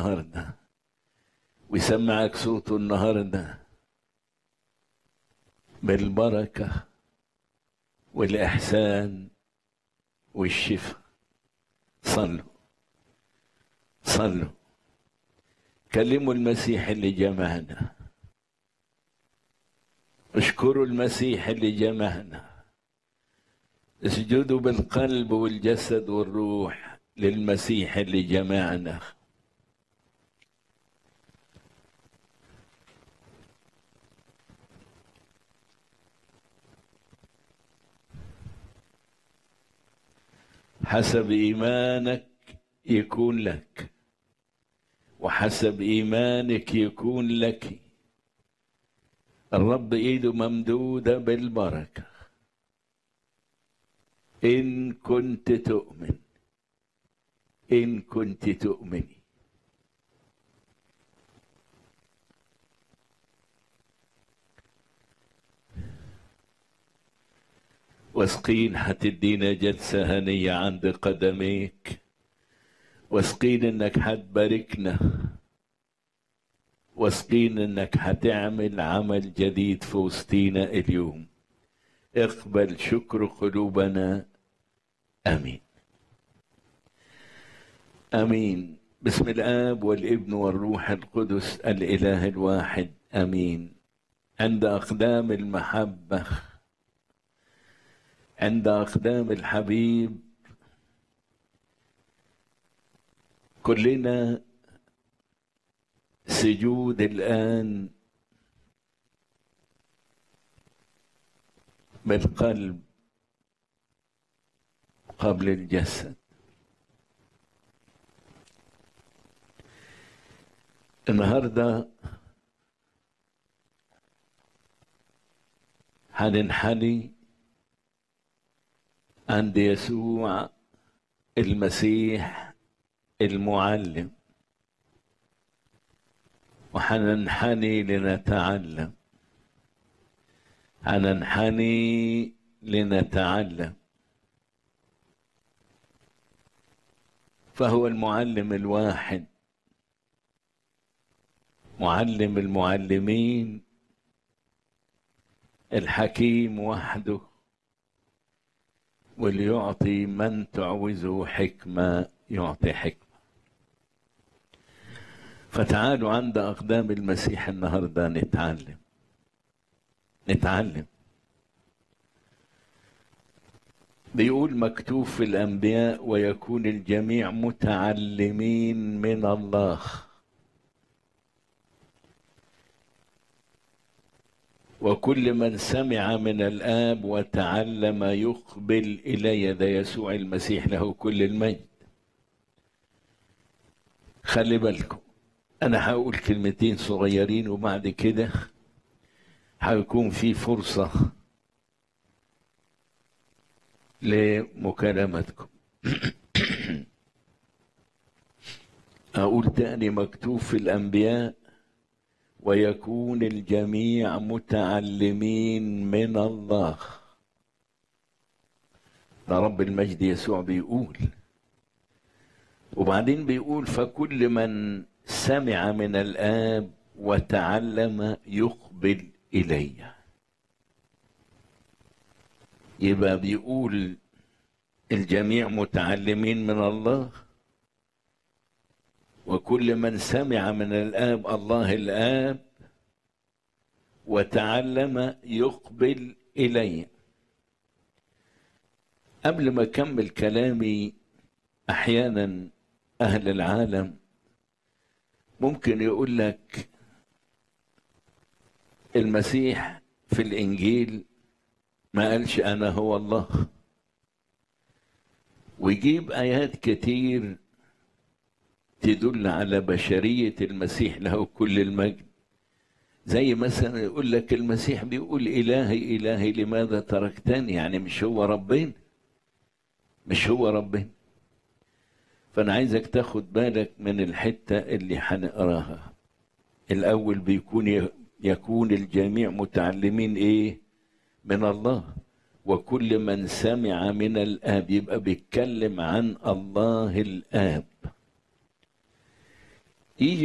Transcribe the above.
النهارده ويسمعك صوته النهارده بالبركه والاحسان والشفاء صلوا صلوا كلموا المسيح اللي جمعنا اشكروا المسيح اللي جمعنا اسجدوا بالقلب والجسد والروح للمسيح اللي جمعنا حسب ايمانك يكون لك وحسب ايمانك يكون لك الرب ايده ممدوده بالبركه ان كنت تؤمن ان كنت تؤمني واثقين هتدينا جلسة هنية عند قدميك واثقين انك هتباركنا واثقين انك هتعمل عمل جديد في وسطينا اليوم اقبل شكر قلوبنا امين امين بسم الاب والابن والروح القدس الاله الواحد امين عند اقدام المحبه عند اقدام الحبيب كلنا سجود الان بالقلب قبل الجسد النهارده هننحني عند يسوع المسيح المعلم وحننحني لنتعلم هننحني لنتعلم فهو المعلم الواحد معلم المعلمين الحكيم وحده وليعطي من تعوزه حكمة يعطي حكمة فتعالوا عند أقدام المسيح النهاردة نتعلم نتعلم بيقول مكتوب في الأنبياء ويكون الجميع متعلمين من الله وكل من سمع من الآب وتعلم يقبل إلي ده يسوع المسيح له كل المجد خلي بالكم أنا هقول كلمتين صغيرين وبعد كده هيكون في فرصة لمكالمتكم أقول تاني مكتوب في الأنبياء ويكون الجميع متعلمين من الله ده رب المجد يسوع بيقول وبعدين بيقول فكل من سمع من الآب وتعلم يقبل إلي يبقى بيقول الجميع متعلمين من الله وكل من سمع من الآب الله الآب وتعلم يقبل إلي قبل ما أكمل كلامي أحيانا أهل العالم ممكن يقول لك المسيح في الإنجيل ما قالش أنا هو الله ويجيب آيات كتير تدل على بشرية المسيح له كل المجد زي مثلا يقول لك المسيح بيقول إلهي إلهي لماذا تركتني يعني مش هو ربنا مش هو ربنا فأنا عايزك تاخد بالك من الحتة اللي هنقراها الأول بيكون يكون الجميع متعلمين إيه من الله وكل من سمع من الآب يبقى بيتكلم عن الله الآب يجي